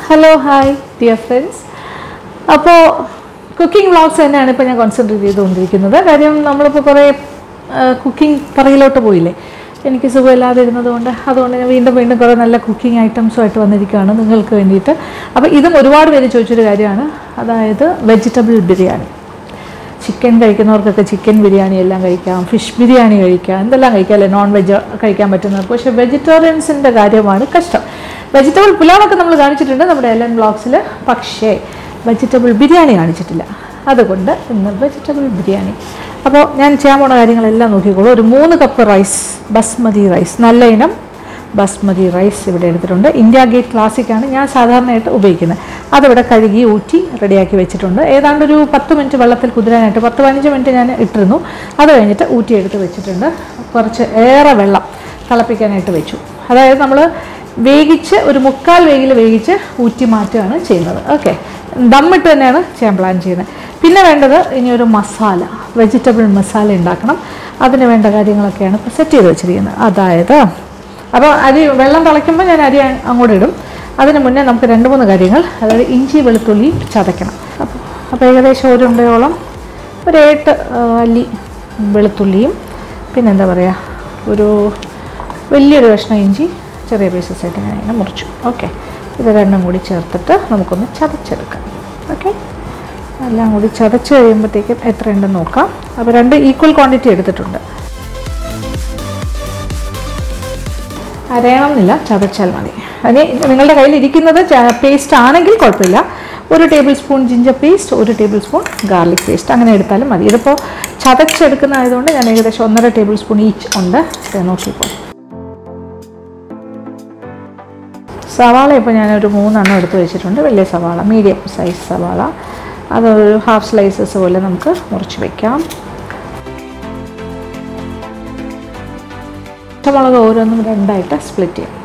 hello hi dear friends അപ്പോൾ cooking vlogs തന്നെയാണ് ഇപ്പോൾ ഞാൻ കോൺസെൻട്രേറ്റ് ചെയ്തുകൊണ്ടിരിക്കുന്നത് കാര്യം നമ്മളിപ്പോൾ കുറേ കുക്കിംഗ് പറയിലോട്ട് പോയില്ലേ എനിക്ക് സുഖമില്ലാതെ ഇരുന്നത് കൊണ്ട് അതുകൊണ്ട് ഞാൻ വീണ്ടും വീണ്ടും കുറേ നല്ല കുക്കിംഗ് ഐറ്റംസുമായിട്ട് വന്നിരിക്കുകയാണ് നിങ്ങൾക്ക് വേണ്ടിയിട്ട് അപ്പോൾ ഇതും ഒരുപാട് പേര് ചോദിച്ചൊരു കാര്യമാണ് അതായത് വെജിറ്റബിൾ ബിരിയാണി ചിക്കൻ കഴിക്കുന്നവർക്കൊക്കെ ചിക്കൻ ബിരിയാണി എല്ലാം കഴിക്കാം ഫിഷ് ബിരിയാണി കഴിക്കാം എന്തെല്ലാം കഴിക്കാം അല്ലേ നോൺ വെജ് കഴിക്കാൻ പറ്റുന്നവർക്ക് പക്ഷേ വെജിറ്റേറിയൻസിൻ്റെ കാര്യമാണ് കഷ്ടം വെജിറ്റബിൾ പുലാവൊക്കെ നമ്മൾ കാണിച്ചിട്ടുണ്ട് നമ്മുടെ എൽ എൻ ബ്ലോഗ്സിൽ പക്ഷേ വെജിറ്റബിൾ ബിരിയാണി കാണിച്ചിട്ടില്ല അതുകൊണ്ട് ഇന്ന് വെജിറ്റബിൾ ബിരിയാണി അപ്പോൾ ഞാൻ ചെയ്യാൻ പോണ കാര്യങ്ങളെല്ലാം നോക്കിക്കോളൂ ഒരു മൂന്ന് കപ്പ് റൈസ് ബസ്മതി റൈസ് നല്ല ഇനം ബസ്മതി റൈസ് ഇവിടെ എടുത്തിട്ടുണ്ട് ഇന്ത്യ ഗേറ്റ് ക്ലാസിക്കാണ് ഞാൻ സാധാരണയായിട്ട് ഉപയോഗിക്കുന്നത് അതിവിടെ കഴുകി ഊറ്റി റെഡിയാക്കി വെച്ചിട്ടുണ്ട് ഏതാണ്ട് ഒരു പത്ത് മിനിറ്റ് വെള്ളത്തിൽ കുതിരാനായിട്ട് പത്ത് പതിനഞ്ച് മിനിറ്റ് ഞാൻ ഇട്ടിരുന്നു അത് കഴിഞ്ഞിട്ട് ഊറ്റിയെടുത്ത് വെച്ചിട്ടുണ്ട് കുറച്ച് ഏറെ വെള്ളം തിളപ്പിക്കാനായിട്ട് വെച്ചു അതായത് നമ്മൾ വേവിച്ച് ഒരു മുക്കാൽ വേഗിൽ വേവിച്ച് ഊറ്റി മാറ്റുകയാണ് ചെയ്യുന്നത് ഓക്കെ ദമ്മിട്ട് തന്നെയാണ് ചെയ്യാൻ പ്ലാൻ ചെയ്യുന്നത് പിന്നെ വേണ്ടത് ഇനി ഒരു മസാല വെജിറ്റബിൾ മസാല ഉണ്ടാക്കണം അതിന് വേണ്ട കാര്യങ്ങളൊക്കെയാണ് ഇപ്പോൾ സെറ്റ് ചെയ്ത് വെച്ചിരിക്കുന്നത് അതായത് അപ്പോൾ അരി വെള്ളം തിളയ്ക്കുമ്പോൾ ഞാൻ അരി അങ്ങോട്ട് ഇടും അതിന് മുന്നേ നമുക്ക് രണ്ട് മൂന്ന് കാര്യങ്ങൾ അതായത് ഇഞ്ചി വെളുത്തുള്ളി ചതയ്ക്കണം അപ്പോൾ അപ്പോൾ ഏകദേശം ഒരു ഉണ്ടയോളം ഒരു എട്ട് ആ, അല്ലി വെളുത്തുള്ളിയും പിന്നെന്താ പറയുക ഒരു വലിയൊരു കഷ്ണം ഇഞ്ചി ചെറിയ പീസസ് ആയിട്ട് ഞാൻ ഇങ്ങനെ മുറിച്ചു ഓക്കെ ഇത് രണ്ടും കൂടി ചേർത്തിട്ട് നമുക്കൊന്ന് ചതച്ചെടുക്കാം ഓക്കെ എല്ലാം കൂടി ചതച്ച് കഴിയുമ്പോഴത്തേക്കും എത്രയുണ്ടെന്ന് നോക്കാം അപ്പോൾ രണ്ട് ഈക്വൽ ക്വാണ്ടിറ്റി എടുത്തിട്ടുണ്ട് അരയണമെന്നില്ല ചതച്ചാൽ മതി അതിന് നിങ്ങളുടെ കയ്യിൽ ഇരിക്കുന്നത് പേസ്റ്റ് ആണെങ്കിൽ കുഴപ്പമില്ല ഒരു ടേബിൾ സ്പൂൺ ജിഞ്ചർ പേസ്റ്റ് ഒരു ടേബിൾ സ്പൂൺ ഗാർലിക് പേസ്റ്റ് അങ്ങനെ എടുത്താലും മതി ഇതിപ്പോൾ ചതച്ചെടുക്കുന്നതായതുകൊണ്ട് ഞാൻ ഏകദേശം ഒന്നര ടേബിൾ സ്പൂൺ ഈച്ച് ഉണ്ട് ഇത് നോക്കിക്കോ സവാള ഇപ്പോൾ ഞാനൊരു മൂന്നെണ്ണം എടുത്ത് വെച്ചിട്ടുണ്ട് വലിയ സവാള മീഡിയം സൈസ് സവാള അതൊരു ഹാഫ് സ്ലൈസസ് പോലെ നമുക്ക് മുറിച്ച് വെക്കാം പച്ചമുളക് ഓരോന്നും രണ്ടായിട്ട് സ്പ്ലിറ്റ് ചെയ്യാം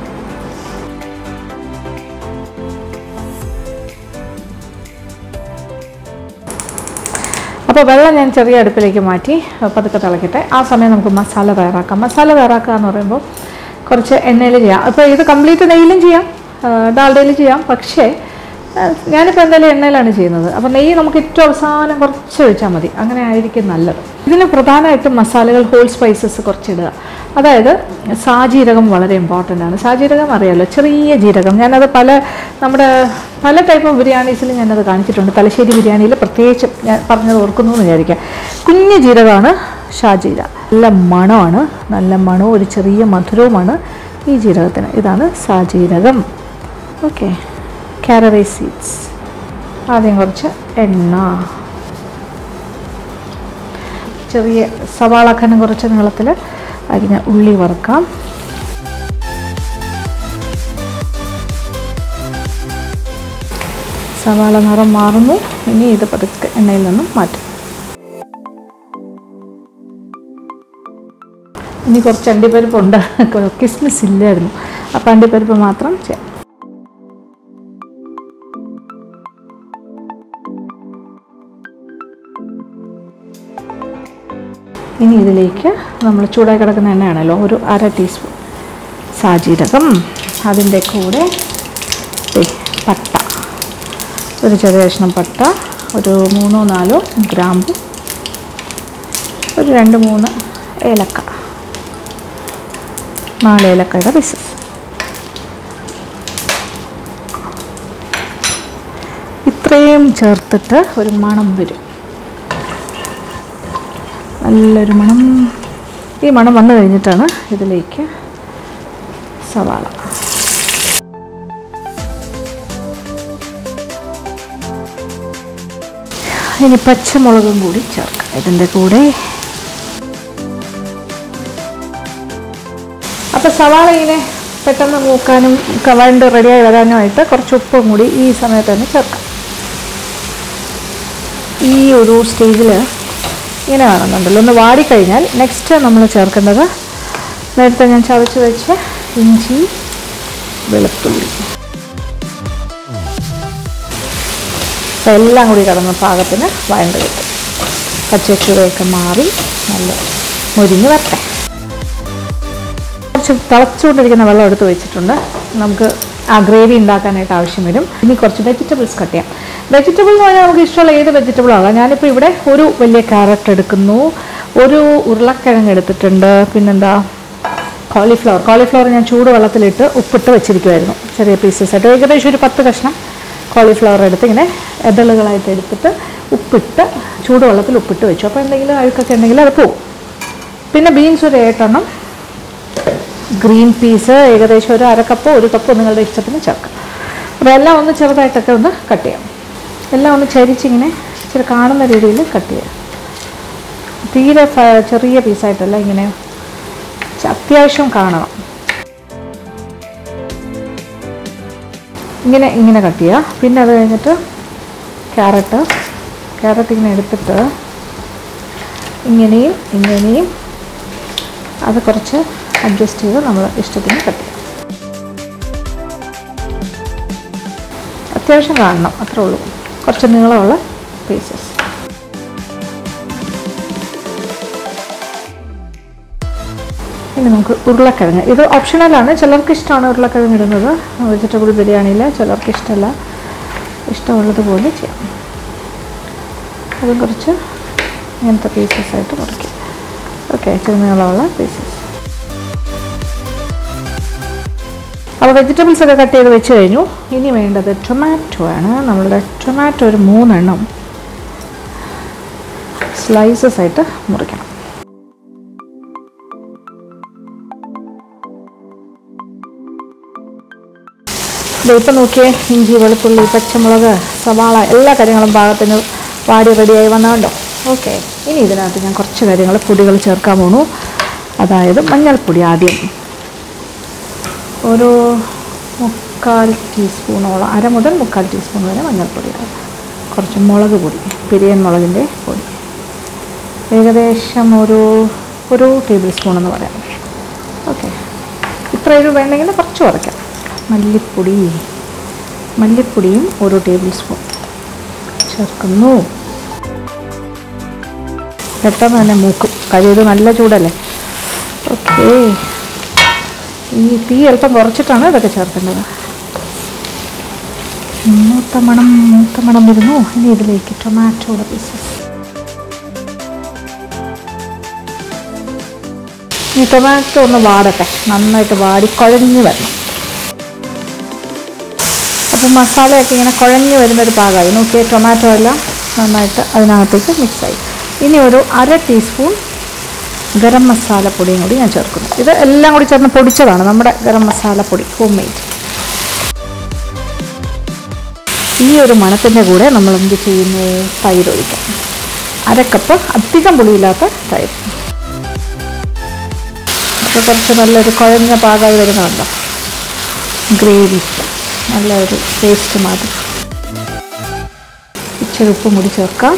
അപ്പോൾ വെള്ളം ഞാൻ ചെറിയ അടുപ്പിലേക്ക് മാറ്റി പതുക്കെ തിളക്കട്ടെ ആ സമയം നമുക്ക് മസാല തയ്യാറാക്കാം മസാല തയ്യാറാക്കുക എന്ന് പറയുമ്പോൾ കുറച്ച് എണ്ണയിൽ ചെയ്യാം അപ്പോൾ ഇത് കംപ്ലീറ്റ് നെയ്യിലും ചെയ്യാം ഡാൽഡയിൽ ചെയ്യാം പക്ഷേ ആ, ഞാനിപ്പോൾ എന്തായാലും എണ്ണയിലാണ് ചെയ്യുന്നത് അപ്പോൾ നെയ്യ് നമുക്ക് ഏറ്റവും അവസാനം കുറച്ച് ഒഴിച്ചാൽ മതി അങ്ങനെ ആയിരിക്കും നല്ലത് ഇതിന് പ്രധാനമായിട്ടും മസാലകൾ ഹോൾ സ്പൈസസ് കുറച്ചിടുക അതായത് സാജീരകം വളരെ ഇമ്പോർട്ടൻ്റ് ആണ് സാജീരകം അറിയാമല്ലോ ചെറിയ ജീരകം ഞാനത് പല നമ്മുടെ പല ടൈപ്പ് ഓഫ് ബിരിയാണീസിൽ ഞാനത് കാണിച്ചിട്ടുണ്ട് തലശ്ശേരി ബിരിയാണിയിൽ പ്രത്യേകിച്ച് ഞാൻ പറഞ്ഞത് ഓർക്കുന്നു എന്ന് വിചാരിക്കാം കുഞ്ഞു ജീരകമാണ് ഷാജീര നല്ല മണമാണ് നല്ല മണവും ഒരു ചെറിയ മധുരവുമാണ് ഈ ജീരകത്തിന് ഇതാണ് സാജീരകം ഓക്കെ കാരവേ സീഡ്സ് ആദ്യം കുറച്ച് എണ്ണ ചെറിയ സവാള ഖനം കുറച്ച് നീളത്തിൽ അരിഞ്ഞ ഉള്ളി വറുക്കാം സവാള നിറം മാറുന്നു ഇനി ഇത് പതുക്കെ എണ്ണയിൽ നിന്നും മാറ്റും ഇനി കുറച്ച് അണ്ടിപ്പരിപ്പുണ്ട് കിസ്മിസ് ഇല്ലായിരുന്നു അപ്പോൾ അണ്ടിപ്പരിപ്പ് മാത്രം ചെയ്യാം ഇനി ഇതിലേക്ക് നമ്മൾ ചൂടായി കിടക്കുന്ന എണ്ണയാണല്ലോ ഒരു അര ടീസ്പൂൺ സാജീരകം അതിൻ്റെ കൂടെ ദേ പട്ട ഒരു ചെറിയ കഷ്ണം പട്ട ഒരു മൂന്നോ നാലോ ഗ്രാമ്പു ഒരു രണ്ട് മൂന്ന് ഏലക്ക നാല് ഏലക്കയുടെ പീസസ് ഇത്രയും ചേർത്തിട്ട് ഒരു മണം വരും നല്ലൊരു മണം ഈ മണം വന്നു കഴിഞ്ഞിട്ടാണ് ഇതിലേക്ക് സവാള ഇനി പച്ചമുളകും കൂടി ചേർക്കാം ഇതിൻ്റെ കൂടെ അപ്പോൾ സവാള ഇങ്ങനെ പെട്ടെന്ന് മൂക്കാനും കവണ്ട് റെഡിയായി വരാനുമായിട്ട് കുറച്ച് ഉപ്പും കൂടി ഈ സമയത്ത് തന്നെ ചേർക്കാം ഈ ഒരു സ്റ്റേജിൽ ഇങ്ങനെ കാണുന്നുണ്ടല്ലോ ഒന്ന് വാടിക്കഴിഞ്ഞാൽ നെക്സ്റ്റ് നമ്മൾ ചേർക്കേണ്ടത് നേരത്തെ ഞാൻ ചതച്ച് വെച്ച ഇഞ്ചി വെളുത്തുള്ളി അപ്പോൾ എല്ലാം കൂടി കടന്ന പാകത്തിന് വഴണ്ട് കിട്ടും പച്ചച്ചുവയൊക്കെ മാറി നല്ല മുരിഞ്ഞ് വരട്ടെ കുറച്ച് തിളച്ചുകൊണ്ടിരിക്കുന്ന വെള്ളം എടുത്ത് വെച്ചിട്ടുണ്ട് നമുക്ക് ആ ഗ്രേവി ഉണ്ടാക്കാനായിട്ട് ആവശ്യം വരും ഇനി കുറച്ച് വെജിറ്റബിൾസ് കട്ട് ചെയ്യാം വെജിറ്റബിൾ എന്ന് പറഞ്ഞാൽ നമുക്ക് ഇഷ്ടമുള്ള ഏത് വെജിറ്റബിൾ ആകാം ഞാനിപ്പോൾ ഇവിടെ ഒരു വലിയ ക്യാരറ്റ് എടുക്കുന്നു ഒരു ഉരുളക്കിഴങ്ങ് എടുത്തിട്ടുണ്ട് പിന്നെന്താ കോളിഫ്ലവർ കോളിഫ്ലവർ ഞാൻ ചൂടുവെള്ളത്തിലിട്ട് ഉപ്പിട്ട് വെച്ചിരിക്കുമായിരുന്നു ചെറിയ പീസസ് ആയിട്ട് ഏകദേശം ഒരു പത്ത് കഷ്ണം കോളിഫ്ലവർ എടുത്ത് ഇങ്ങനെ എതളുകളായിട്ട് എടുത്തിട്ട് ഉപ്പിട്ട് ചൂടുവെള്ളത്തിൽ ഉപ്പിട്ട് വെച്ചു അപ്പോൾ എന്തെങ്കിലും അഴുക്കൊക്കെ ഉണ്ടെങ്കിൽ അത് പോകും പിന്നെ ബീൻസ് ഒരു ഏട്ടെണ്ണം ഗ്രീൻ പീസ് ഏകദേശം ഒരു അര കപ്പോ ഒരു കപ്പോ നിങ്ങളുടെ ഇഷ്ടത്തിന് ചേർക്കാം അപ്പോൾ എല്ലാം ഒന്ന് ചെറുതായിട്ടൊക്കെ ഒന്ന് കട്ട് ചെയ്യാം എല്ലാം ഒന്ന് ചരിച്ചിങ്ങനെ ഇച്ചിരി കാണുന്ന രീതിയിൽ കട്ട് ചെയ്യാം തീരെ ഫ- ചെറിയ പീസായിട്ടല്ല ഇങ്ങനെ ച- അത്യാവശ്യം കാണണം ഇങ്ങനെ ഇങ്ങനെ കട്ട് ചെയ്യുക പിന്നെ അത് കഴിഞ്ഞിട്ട് ക്യാരറ്റ് ക്യാരറ്റ് ഇങ്ങനെ എടുത്തിട്ട് ഇങ്ങനെയും ഇങ്ങനെയും അത് കുറച്ച് അഡ്ജസ്റ്റ് ചെയ്ത് നമ്മൾ ഇഷ്ടത്തിന് കട്ട് ചെയ്യാം അത്യാവശ്യം കാണണം അത്രേ ഉള്ളൂ കുറച്ച് നീളമുള്ള പീസസ് ഇനി നമുക്ക് ഉരുളക്കിഴങ്ങ് ഇത് ഓപ്ഷണലാണ് ചിലർക്ക് ഇഷ്ടമാണ് ഉരുളക്കിഴങ്ങ് ഇടുന്നത് വെജിറ്റബിൾ ബിരിയാണിയിൽ ചിലർക്ക് ഇഷ്ടമല്ല ഇഷ്ടമുള്ളതുപോലെ ചെയ്യാം അതും കുറച്ച് ഇങ്ങനത്തെ പീസസ് ആയിട്ട് മുറിക്കും ഓക്കെ ഇച്ചിരി നീളമുള്ള പീസസ് അപ്പോൾ വെജിറ്റബിൾസ് ഒക്കെ കട്ട് ചെയ്ത് വെച്ച് കഴിഞ്ഞു ഇനി വേണ്ടത് ടൊമാറ്റോ ആണ് നമ്മളുടെ ടൊമാറ്റോ ഒരു മൂന്നെണ്ണം സ്ലൈസസ് ആയിട്ട് മുറിക്കണം ദേ ഇപ്പം നോക്കിയേ ഇഞ്ചി വെളുത്തുള്ളി പച്ചമുളക് സവാള എല്ലാ കാര്യങ്ങളും പാകത്തിന് വാടി റെഡിയായി വന്നതുണ്ടോ ഓക്കെ ഇനി ഇതിനകത്ത് ഞാൻ കുറച്ച് കാര്യങ്ങൾ പൊടികൾ ചേർക്കാൻ പോണു അതായത് മഞ്ഞൾപ്പൊടി ആദ്യം ഒരു മുക്കാൽ ടീസ്പൂണോളം അര മുതൽ മുക്കാൽ ടീസ്പൂൺ വരെ മഞ്ഞൾപ്പൊടി ഇടാം കുറച്ച് മുളക് പൊടി പിരിയൻ മുളകിൻ്റെ പൊടി ഏകദേശം ഒരു ഒരു ടേബിൾ സ്പൂൺ എന്ന് പറയാം ഓക്കെ ഇത്ര എരിവ് വേണമെങ്കിൽ കുറച്ച് കുറയ്ക്കാം മല്ലിപ്പൊടി മല്ലിപ്പൊടിയും ഒരു ടേബിൾ സ്പൂൺ ചേർക്കുന്നു പെട്ടെന്ന് തന്നെ മൂക്കും കാര്യം ഇത് നല്ല ചൂടല്ലേ ഓക്കേ ഈ തീ അല്പം കുറച്ചിട്ടാണ് ഇതൊക്കെ ചേർക്കേണ്ടത് മൂത്ത മണം മൂത്ത മണം വരുന്നു ഇനി ഇതിലേക്ക് ടൊമാറ്റോയുടെ പീസസ് ഈ ടൊമാറ്റോ ഒന്ന് വാടട്ടെ നന്നായിട്ട് വാടി കുഴഞ്ഞ് വരണം അപ്പോൾ മസാലയൊക്കെ ഇങ്ങനെ കുഴഞ്ഞ് വരുന്നൊരു പാകമായി നോക്കിയേ ടൊമാറ്റോ എല്ലാം നന്നായിട്ട് അതിനകത്തേക്ക് മിക്സായി ഇനി ഒരു അര ടീസ്പൂൺ ഗരം മസാല പൊടിയും കൂടി ഞാൻ ചേർക്കുന്നു ഇത് എല്ലാം കൂടി ചേർന്ന് പൊടിച്ചതാണ് നമ്മുടെ ഗരം മസാല പൊടി ഹോം മെയ്ഡ് ഈ ഒരു മണത്തിൻ്റെ കൂടെ നമ്മൾ എന്ത് ചെയ്യുന്നു തൈര് ഒഴിക്കാം അരക്കപ്പ് അധികം പുളിയില്ലാത്ത തൈര് അപ്പോൾ കുറച്ച് നല്ലൊരു കുഴഞ്ഞ പാകമായി വരുന്നുണ്ടോ ഗ്രേവി നല്ലൊരു ടേസ്റ്റ് മാറ്റും ഇച്ചിരി ഉപ്പും കൂടി ചേർക്കാം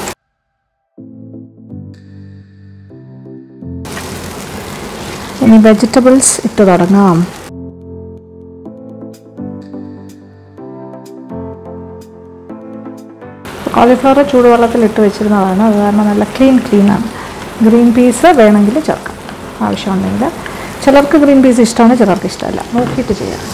ഇനി വെജിറ്റബിൾസ് ഇട്ട് തുടങ്ങാം കോളിഫ്ലവർ ചൂടുവെള്ളത്തിൽ ഇട്ട് വെച്ചിരുന്നതാണ് അത് കാരണം നല്ല ക്ലീൻ ക്ലീനാണ് ഗ്രീൻ പീസ് വേണമെങ്കിൽ ചേർക്കാം ആവശ്യമുണ്ടെങ്കിൽ ചിലർക്ക് ഗ്രീൻ പീസ് ഇഷ്ടമാണ് ചിലർക്ക് ഇഷ്ടമല്ല നോക്കിയിട്ട് ചെയ്യാം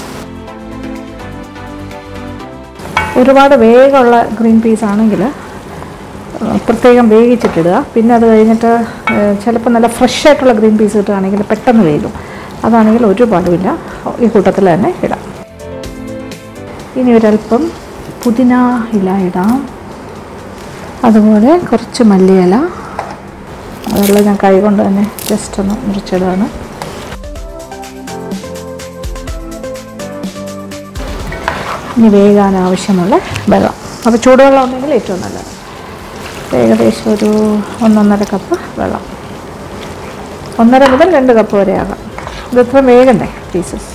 ഒരുപാട് വേഗമുള്ള ഗ്രീൻ പീസ് ആണെങ്കിൽ പ്രത്യേകം വേവിച്ചിട്ടിടുക പിന്നെ അത് കഴിഞ്ഞിട്ട് ചിലപ്പോൾ നല്ല ഫ്രഷ് ആയിട്ടുള്ള ഗ്രീൻ പീസ് കിട്ടുകയാണെങ്കിൽ പെട്ടെന്ന് വേകും അതാണെങ്കിൽ ഒരു പാടുമില്ല ഈ കൂട്ടത്തിൽ തന്നെ ഇടാം ഇനി ഒരല്പം പുതിന ഇല ഇടാം അതുപോലെ കുറച്ച് മല്ലിയില അതെല്ലാം ഞാൻ കൈ കൊണ്ട് തന്നെ ജസ്റ്റ് ഒന്ന് മുറിച്ചിടുകയാണ് ഇനി വേകാൻ ആവശ്യമുള്ള വെള്ളം അപ്പോൾ ചൂടുവെള്ളം ഉണ്ടെങ്കിൽ ഏറ്റവും നല്ലത് ഏകദേശം ഒരു ഒന്നൊന്നര കപ്പ് വെള്ളം ഒന്നര മുതൽ രണ്ട് കപ്പ് വരെ ആകാം ഇത് ഇത്ര വേഗണ്ടേ പീസസ്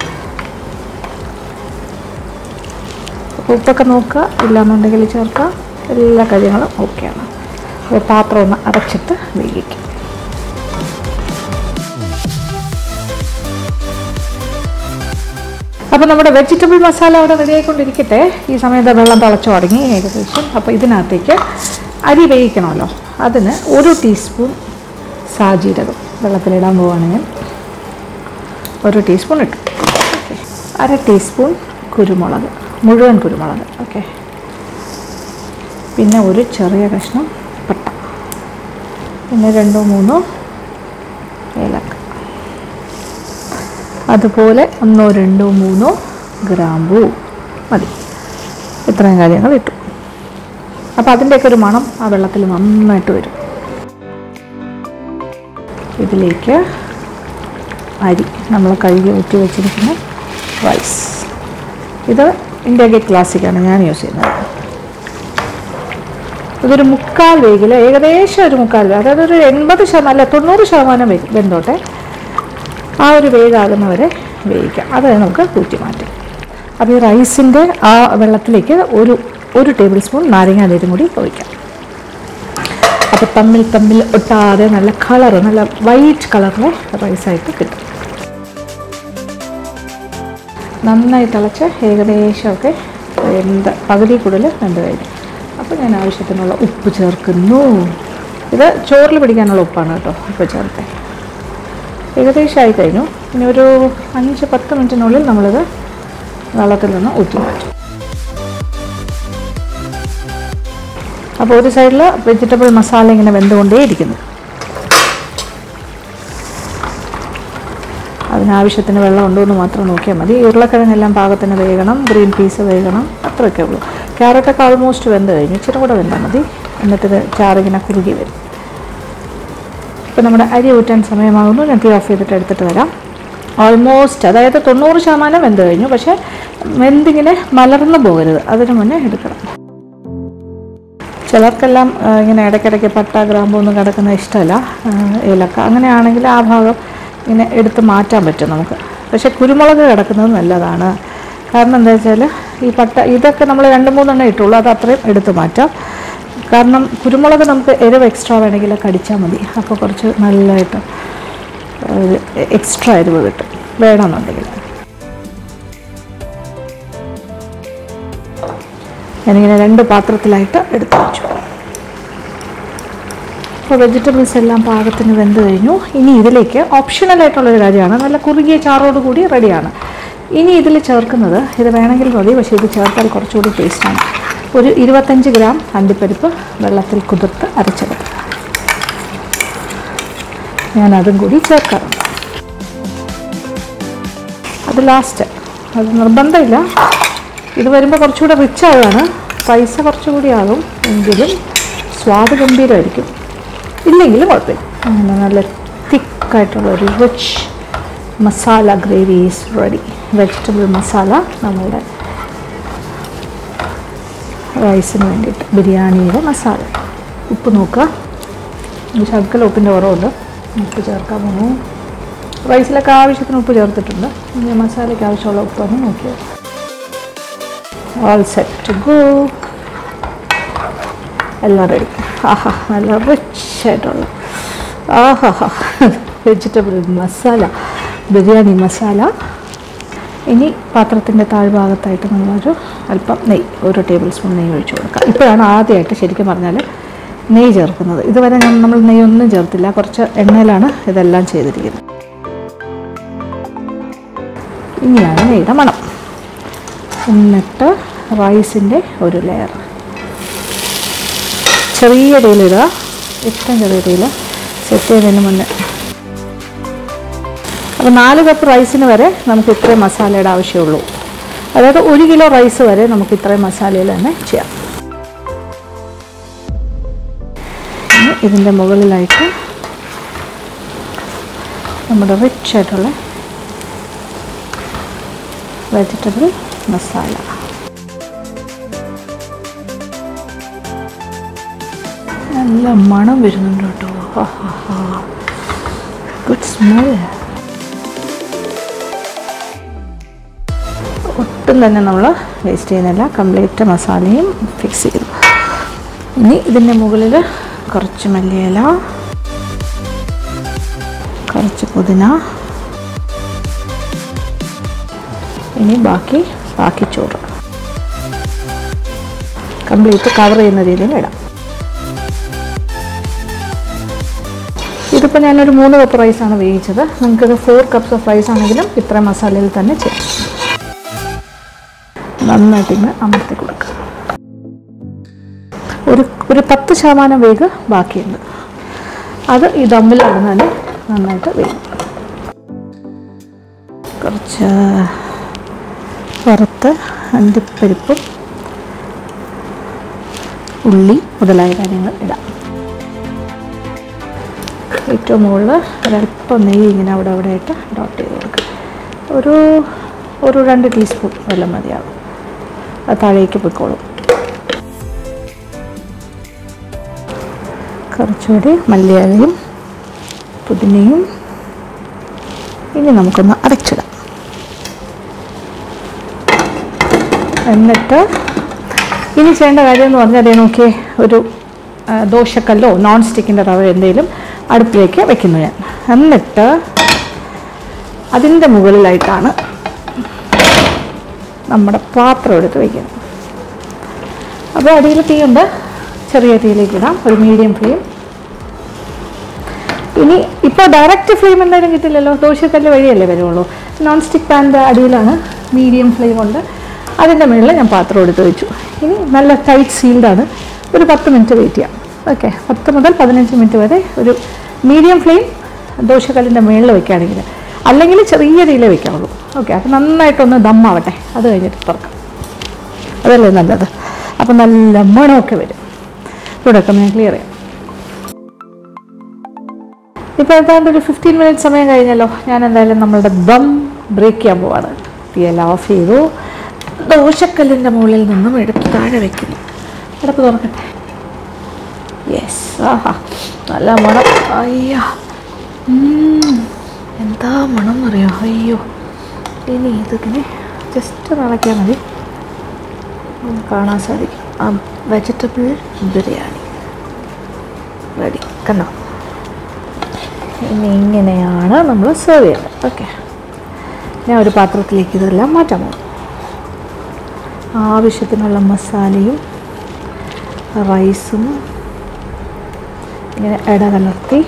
ഉപ്പൊക്കെ നോക്കുക ഇല്ലാന്നുണ്ടെങ്കിൽ ചേർക്കുക എല്ലാ കാര്യങ്ങളും ഓക്കെയാണ് അപ്പോൾ പാത്രം ഒന്ന് അടച്ചിട്ട് വേവിക്കും അപ്പോൾ നമ്മുടെ വെജിറ്റബിൾ മസാല അവിടെ റെഡിയായിക്കൊണ്ടിരിക്കട്ടെ ഈ സമയത്ത് വെള്ളം തിളച്ചു തുടങ്ങി ഏകദേശം അപ്പോൾ ഇതിനകത്തേക്ക് അരി വേവിക്കണമല്ലോ അതിന് ഒരു ടീസ്പൂൺ സാജീരകം വെള്ളത്തിലിടാൻ പോവുകയാണ് ഞാൻ ഒരു ടീസ്പൂൺ ഇട്ടു ഓക്കെ അര ടീസ്പൂൺ കുരുമുളക് മുഴുവൻ കുരുമുളക് ഓക്കെ പിന്നെ ഒരു ചെറിയ കഷ്ണം പട്ട പിന്നെ രണ്ടോ മൂന്നോ ഏലക്ക അതുപോലെ ഒന്നോ രണ്ടോ മൂന്നോ ഗ്രാമ്പൂ മതി ഇത്രയും കാര്യങ്ങൾ ഇട്ടു അപ്പോൾ അതിൻ്റെയൊക്കെ ഒരു മണം ആ വെള്ളത്തിൽ നന്നായിട്ട് വരും ഇതിലേക്ക് അരി നമ്മൾ കഴുകി ഊറ്റി വെച്ചിരിക്കുന്ന റൈസ് ഇത് ഇന്ത്യ ഗേറ്റ് ക്ലാസിക്കാണ് ഞാൻ യൂസ് ചെയ്യുന്നത് ഇതൊരു മുക്കാൽ വേഗിൽ ഏകദേശം ഒരു മുക്കാൽ വേഗ് അതായത് ഒരു എൺപത് ശതമാനം അല്ല തൊണ്ണൂറ് ശതമാനം വേ- വെന്തോട്ടെ ആ ഒരു വേഗാകുന്നവരെ വേവിക്കാം അത് നമുക്ക് കൂറ്റി മാറ്റാം അപ്പോൾ ഈ റൈസിൻ്റെ ആ വെള്ളത്തിലേക്ക് ഒരു ഒരു ടേബിൾ സ്പൂൺ നാരങ്ങ നീരും കൂടി ഒഴിക്കാം അപ്പോൾ തമ്മിൽ തമ്മിൽ ഒട്ടാതെ നല്ല കളർ നല്ല വൈറ്റ് കളറിലെ റൈസായിട്ട് കിട്ടും നന്നായി തിളച്ച് ഏകദേശമൊക്കെ എന്ത് പകുതി കൂടുതൽ വെന്ത് കഴിഞ്ഞു അപ്പോൾ ഞാൻ ആവശ്യത്തിനുള്ള ഉപ്പ് ചേർക്കുന്നു ഇത് ചോറിൽ പിടിക്കാനുള്ള ഉപ്പാണ് കേട്ടോ ഉപ്പ് ചേർക്കാൻ ഏകദേശം ആയി കഴിഞ്ഞു ഇനി ഒരു അഞ്ച് പത്ത് മിനിറ്റിനുള്ളിൽ നമ്മളിത് വെള്ളത്തിൽ നിന്ന് ഊറ്റി മാറ്റും അപ്പോൾ ഒരു സൈഡിൽ വെജിറ്റബിൾ മസാല ഇങ്ങനെ വെന്തുകൊണ്ടേയിരിക്കുന്നു അതിനാവശ്യത്തിന് വെള്ളം ഉണ്ടോ എന്ന് മാത്രം നോക്കിയാൽ മതി ഉരുളക്കിഴങ്ങെല്ലാം പാകത്തിന് വേകണം ഗ്രീൻ പീസ് വേകണം അത്രയൊക്കെ ഉള്ളൂ ക്യാരറ്റൊക്കെ ഓൾമോസ്റ്റ് വെന്ത് കഴിഞ്ഞു ഇച്ചിരി കൂടെ വെന്താൽ മതി എന്നിട്ടിത് ചാറിങ്ങനെ കുറുകി വരും ഇപ്പോൾ നമ്മുടെ അരി ഊറ്റാൻ സമയമാകുന്നു ഞാൻ തീ ഓഫ് ചെയ്തിട്ട് എടുത്തിട്ട് വരാം ഓൾമോസ്റ്റ് അതായത് തൊണ്ണൂറ് ശതമാനം വെന്ത് കഴിഞ്ഞു പക്ഷേ വെന്തിങ്ങനെ മലർന്നു പോകരുത് അതിന് മുന്നേ എടുക്കണം ചിലർക്കെല്ലാം ആ, ഇങ്ങനെ ഇടയ്ക്കിടയ്ക്ക് പട്ട ഗ്രാമ്പു ഒന്നും കിടക്കുന്ന ഇഷ്ടമല്ല ആ, ഏലക്ക അങ്ങനെയാണെങ്കിൽ ആ ഭാഗം ഇങ്ങനെ എടുത്ത് മാറ്റാൻ പറ്റും നമുക്ക് പക്ഷേ കുരുമുളക് കിടക്കുന്നത് നല്ലതാണ് കാരണം എന്താ വെച്ചാൽ ഈ പട്ട ഇതൊക്കെ നമ്മൾ രണ്ട് മൂന്നെണ്ണം ഇട്ടുള്ളൂ അത് അത്രയും എടുത്ത് മാറ്റാം കാരണം കുരുമുളക് നമുക്ക് എരിവ് എക്സ്ട്രാ വേണമെങ്കിൽ കടിച്ചാൽ മതി അപ്പോൾ കുറച്ച് നല്ലതായിട്ട് എക്സ്ട്രാ എരിവ് കിട്ടും വേണമെന്നുണ്ടെങ്കിൽ ഞാനിങ്ങനെ രണ്ട് പാത്രത്തിലായിട്ട് എടുത്തു വെച്ചു അപ്പോൾ വെജിറ്റബിൾസ് എല്ലാം പാകത്തിന് വെന്ത് കഴിഞ്ഞു ഇനി ഇതിലേക്ക് ഓപ്ഷണൽ ആയിട്ടുള്ളൊരു കാര്യമാണ് നല്ല കുറുകിയ ചാറോട് കൂടി റെഡിയാണ് ഇനി ഇതിൽ ചേർക്കുന്നത് ഇത് വേണമെങ്കിൽ മതി പക്ഷേ ഇത് ചേർത്താൽ കുറച്ചുകൂടി ടേസ്റ്റാണ് ഒരു ഇരുപത്തഞ്ച് ഗ്രാം അണ്ടിപ്പരിപ്പ് വെള്ളത്തിൽ കുതിർത്ത് അരച്ചെടുക്കുക ഞാൻ അതും കൂടി ചേർക്കാറുണ്ട് അത് ലാസ്റ്റ് അത് നിർബന്ധമില്ല ഇത് വരുമ്പോൾ കുറച്ചുകൂടെ റിച്ച് ആവുകയാണ് പൈസ കുറച്ചുകൂടി ആകും എങ്കിലും സ്വാദ് ഗംഭീരമായിരിക്കും ഇല്ലെങ്കിലും കുഴപ്പമില്ല അങ്ങനെ നല്ല തിക്കായിട്ടുള്ള ഒരു rich masala gravy is ready vegetable masala നമ്മളുടെ റൈസിന് വേണ്ടിയിട്ട് ബിരിയാണിയുടെ മസാല ഉപ്പ് നോക്കുക ഒരു ശകല ഉപ്പിൻ്റെ കുറവുണ്ട് ഉപ്പ് ചേർക്കാൻ പോകുന്നു റൈസിലൊക്കെ ആവശ്യത്തിന് ഉപ്പ് ചേർത്തിട്ടുണ്ട് ഇനി മസാലയ്ക്ക് ആവശ്യമുള്ള ഉപ്പൊന്ന് നോക്കിയത് ഓൾ സെറ്റ് ടു ഗോ എല്ലാം റെഡി ആഹാ നല്ല റിച്ച് ആയിട്ടുള്ള ആഹാ വെജിറ്റബിൾ മസാല ബിരിയാണി മസാല ഇനി പാത്രത്തിൻ്റെ താഴ്ഭാഗത്തായിട്ട് നമ്മളൊരു അല്പം നെയ്യ് ഒരു ടേബിൾ സ്പൂൺ നെയ്യ് ഒഴിച്ചു കൊടുക്കാം ഇപ്പോഴാണ് ആദ്യമായിട്ട് ശരിക്കും പറഞ്ഞാൽ നെയ്യ് ചേർക്കുന്നത് ഇതുവരെ ഞാൻ നമ്മൾ നെയ്യൊന്നും ചേർത്തില്ല കുറച്ച് എണ്ണയിലാണ് ഇതെല്ലാം ചെയ്തിരിക്കുന്നത് ഇനിയാണ് നെയ്യുടെ മണം എന്നിട്ട് റൈസിൻ്റെ ഒരു ലെയർ ചെറിയ തീയിലിടുക ഏറ്റവും ചെറിയ തീയിൽ സെറ്റ് ചെയ്യുന്നതിന് മുന്നേ അപ്പോൾ നാല് കപ്പ് റൈസിന് വരെ നമുക്ക് ഇത്രയും മസാലയുടെ ആവശ്യമുള്ളൂ അതായത് ഒരു കിലോ റൈസ് വരെ നമുക്ക് ഇത്രയും മസാലയിൽ തന്നെ ചെയ്യാം ഇനി ഇതിൻ്റെ മുകളിലായിട്ട് നമ്മുടെ റിച്ച് ആയിട്ടുള്ള വെജിറ്റബിൾ മസാല നല്ല മണം വരുന്നുണ്ട് കേട്ടോ ഗുഡ് സ്മെൽ ഒട്ടും തന്നെ നമ്മൾ വേസ്റ്റ് ചെയ്യുന്നില്ല കംപ്ലീറ്റ് മസാലയും ഫിക്സ് ചെയ്തു ഇനി ഇതിൻ്റെ മുകളിൽ കുറച്ച് മല്ലിയില കുറച്ച് പുതിന ഇനി ബാക്കി ബാക്കി ചോറ് കംപ്ലീറ്റ് കവർ ചെയ്യുന്ന രീതിയിൽ ഇടാം ഇതിപ്പോൾ ഞാനൊരു മൂന്ന് കപ്പ് റൈസാണ് വേവിച്ചത് നിങ്ങൾക്കിത് ഫോർ കപ്സ് ഓഫ് റൈസ് ആണെങ്കിലും ഇത്ര മസാലയിൽ തന്നെ ചെയ്യാം നന്നായിട്ട് ഇങ്ങനെ അമർത്തി കൊടുക്കുക ഒരു ഒരു പത്ത് ശതമാനം വേഗ് ബാക്കിയുണ്ട് അത് ഈ ദമ്മിൽ കിടന്നാൽ നന്നായിട്ട് വേഗം കുറച്ച് വറുത്ത അണ്ടിപ്പരിപ്പും ഉള്ളി മുതലായ കാര്യങ്ങൾ ഇടാം ഏറ്റവും മുകളിൽ ഒരല്പം നെയ്യ് ഇങ്ങനെ അവിടെ അവിടെ ആയിട്ട് ഡോട്ട് ചെയ്ത് കൊടുക്കുക ഒരു ഒരു രണ്ട് ടീസ്പൂൺ വെള്ളം മതിയാവും അത് താഴേക്ക് പൊയ്ക്കോളും കുറച്ചുകൂടി മല്ലിയിലയും പുതിനയും ഇനി നമുക്കൊന്ന് അരച്ചിടാം എന്നിട്ട് ഇനി ചെയ്യേണ്ട കാര്യം എന്ന് പറഞ്ഞാൽ അതേ നോക്കിയേ ഒരു ആ, ദോശക്കല്ലോ നോൺ സ്റ്റിക്കിൻ്റെ റവ എന്തെങ്കിലും അടുപ്പിലേക്ക് വെക്കുന്നു ഞാൻ എന്നിട്ട് അതിൻ്റെ മുകളിലായിട്ടാണ് നമ്മുടെ പാത്രം എടുത്ത് വയ്ക്കുന്നത് അപ്പോൾ അടിയിൽ തീയുണ്ട് ചെറിയ തീയിലേക്ക് ഇടാം ഒരു മീഡിയം ഫ്ലെയിം ഇനി ഇപ്പോൾ ഡയറക്റ്റ് ഫ്ലെയിം എന്തായാലും കിട്ടില്ലല്ലോ ദോശക്കല്ല് വഴിയല്ലേ വരുള്ളൂ നോൺ സ്റ്റിക്ക് പാൻ്റെ അടിയിലാണ് മീഡിയം ഫ്ലെയിം ഉണ്ട് അതിൻ്റെ മുകളിൽ ഞാൻ പാത്രം എടുത്ത് വെച്ചു ഇനി നല്ല ടൈറ്റ് സീൽഡാണ് ഒരു പത്ത് മിനിറ്റ് വെയിറ്റ് ചെയ്യാം ഓക്കെ പത്ത് മുതൽ പതിനഞ്ച് മിനിറ്റ് വരെ ഒരു മീഡിയം ഫ്ലെയിം ദോശക്കല്ലിൻ്റെ മുകളിൽ വെക്കുകയാണെങ്കിൽ അല്ലെങ്കിൽ ചെറിയ തീയിലേ വെക്കാവുള്ളൂ ഓക്കെ അപ്പോൾ നന്നായിട്ടൊന്ന് ദമ്മാവട്ടെ അത് കഴിഞ്ഞിട്ട് തുറക്കാം അതല്ലേ നല്ലത് അപ്പോൾ നല്ല മണമൊക്കെ വരും ഇവിടെയൊക്കെ ഞാൻ ക്ലിയർ ചെയ്യാം ഇപ്പോൾ ഏതാണ്ട് ഒരു ഫിഫ്റ്റീൻ മിനിറ്റ് സമയം കഴിഞ്ഞല്ലോ ഞാൻ എന്തായാലും നമ്മളുടെ ദം ബ്രേക്ക് ചെയ്യാൻ പോവാണ് തീയെല്ലാം ഓഫ് ചെയ്തു ദോശക്കല്ലിൻ്റെ മുകളിൽ നിന്നും എടുത്ത് താഴെ വെക്കുന്നു അടപ്പ് തുറക്കട്ടെ യെസ് ആഹാ നല്ല മണം അയ്യോ ഉം, എന്താ മണം എന്നറിയോ അയ്യോ ഇനി ഇതിങ്ങനെ ജസ്റ്റ് നിളയ്ക്കാൻ മതി ഒന്ന് കാണാൻ സാധിക്കും ആ വെജിറ്റബിൾ ബിരിയാണി റെഡി കണ്ടോ ഇനി ഇങ്ങനെയാണ് നമ്മൾ സെർവ് ചെയ്യുന്നത് ഓക്കെ ഞാൻ ഒരു പാത്രത്തിലേക്ക് ഇതെല്ലാം മാറ്റാൻ പോകും ആവശ്യത്തിനുള്ള മസാലയും റൈസും ഇങ്ങനെ ഇടകലർത്തി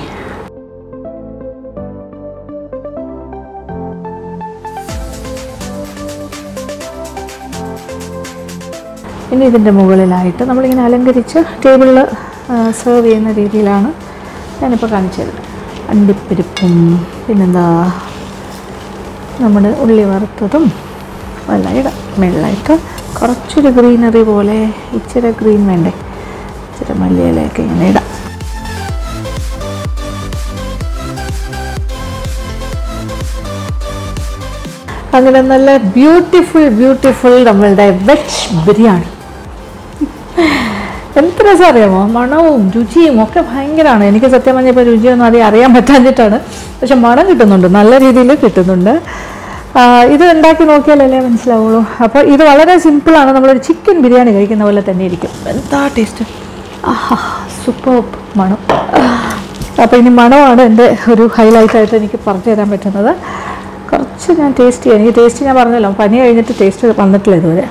ഇനി ഇതിൻ്റെ മുകളിലായിട്ട് നമ്മളിങ്ങനെ അലങ്കരിച്ച് ടേബിളിൽ സെർവ് ചെയ്യുന്ന രീതിയിലാണ് ഞാനിപ്പോൾ കാണിച്ചത് അണ്ടിപ്പരിപ്പും പിന്നെന്താ നമ്മുടെ ഉള്ളി വറുത്തതും എല്ലാം ഇടാം വെള്ളമായിട്ട് കുറച്ചൊരു ഗ്രീനറി പോലെ ഇച്ചിരി ഗ്രീൻ വേണ്ടേ ഇച്ചിരി മല്ലിയിലയൊക്കെ ഇങ്ങനെ ഇടാം അങ്ങനെ നല്ല ബ്യൂട്ടിഫുൾ ബ്യൂട്ടിഫുൾ നമ്മളുടെ വെജ് ബിരിയാണി എന്ത് രസം അറിയാമോ മണവും രുചിയും ഒക്കെ ഭയങ്കരമാണ് എനിക്ക് സത്യം പറഞ്ഞപ്പോൾ രുചിയൊന്നും അധികം അറിയാൻ പറ്റാഞ്ഞിട്ടാണ് പക്ഷെ മണം കിട്ടുന്നുണ്ട് നല്ല രീതിയിൽ കിട്ടുന്നുണ്ട് ആ, ഇത് ഉണ്ടാക്കി നോക്കിയാലല്ലേ മനസ്സിലാവുള്ളൂ അപ്പോൾ ഇത് വളരെ സിമ്പിളാണ് നമ്മളൊരു ചിക്കൻ ബിരിയാണി കഴിക്കുന്ന പോലെ തന്നെ ഇരിക്കും എന്താ ടേസ്റ്റ് ആഹാ സൂപ്പർ മണം അപ്പോൾ ഇനി മണമാണ് എൻ്റെ ഒരു ഹൈലൈറ്റ് ആയിട്ട് എനിക്ക് പറഞ്ഞു തരാൻ പറ്റുന്നത് കുറച്ച് ഞാൻ ടേസ്റ്റ് ചെയ്യാം എനിക്ക് ടേസ്റ്റ് ഞാൻ പറഞ്ഞല്ലോ പനി കഴിഞ്ഞിട്ട് ടേസ്റ്റ് വന്നിട്ടില്ല ഇതുവരെ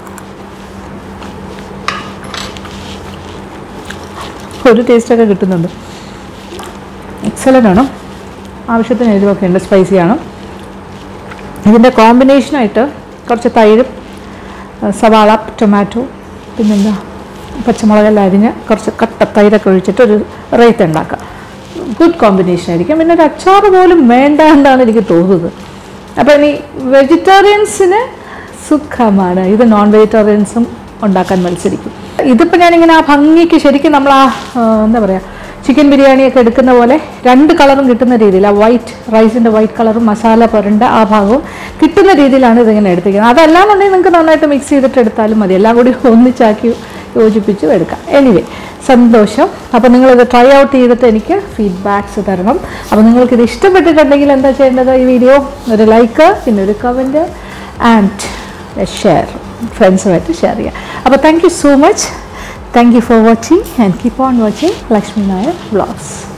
ഒരു ടേസ്റ്റൊക്കെ കിട്ടുന്നുണ്ട് എക്സലൻ്റ് ആണ് ആവശ്യത്തിന് എരിവൊക്കെ ഉണ്ട് സ്പൈസിയാണ് ഇതിൻ്റെ കോമ്പിനേഷനായിട്ട് കുറച്ച് തൈരും ആ, സവാള ടൊമാറ്റോ പിന്നെന്താ പച്ചമുളകെല്ലാം അരിഞ്ഞ് കുറച്ച് കട്ട തൈരൊക്കെ ഒഴിച്ചിട്ട് ഒരു റേറ്റ് ഉണ്ടാക്കാം ഗുഡ് കോമ്പിനേഷൻ ആയിരിക്കും പിന്നെ ഒരു അച്ചാർ പോലും വേണ്ട എന്നാണ് എനിക്ക് തോന്നുന്നത് അപ്പോൾ ഇനി വെജിറ്റേറിയൻസിന് സുഖമാണ് ഇത് നോൺ വെജിറ്റേറിയൻസും ഉണ്ടാക്കാൻ മത്സരിക്കും ഇതിപ്പോൾ ഞാനിങ്ങനെ ആ ഭംഗിക്ക് ശരിക്കും നമ്മൾ ആ ആ, എന്താ പറയുക ചിക്കൻ ബിരിയാണിയൊക്കെ എടുക്കുന്ന പോലെ രണ്ട് കളറും കിട്ടുന്ന രീതിയിൽ ആ വൈറ്റ് റൈസിൻ്റെ വൈറ്റ് കളറും മസാല പുരണ്ട ആ ഭാഗവും കിട്ടുന്ന രീതിയിലാണ് ഇതിങ്ങനെ എടുത്തിരിക്കുന്നത് അതല്ലാന്നുണ്ടെങ്കിൽ നിങ്ങൾക്ക് നന്നായിട്ട് മിക്സ് ചെയ്തിട്ട് എടുത്താലും മതി എല്ലാം കൂടി ഒന്നിച്ചാക്കി യോജിപ്പിച്ച് എടുക്കാം എനിവേ സന്തോഷം അപ്പോൾ നിങ്ങളിത് ട്രൈ ഔട്ട് ചെയ്തിട്ട് എനിക്ക് ഫീഡ്ബാക്ക്സ് തരണം അപ്പോൾ നിങ്ങൾക്കിത് ഇഷ്ടപ്പെട്ടിട്ടുണ്ടെങ്കിൽ എന്താ ചെയ്യേണ്ടത് ഈ വീഡിയോ ഒരു ലൈക്ക് പിന്നെ ഒരു കമൻറ്റ് ആൻഡ് ഷെയർ ഫ്രണ്ട്സുമായിട്ട് ഷെയർ ചെയ്യുക അപ്പോൾ thank you so much thank you for watching and keep on watching Lakshmi Nair vlogs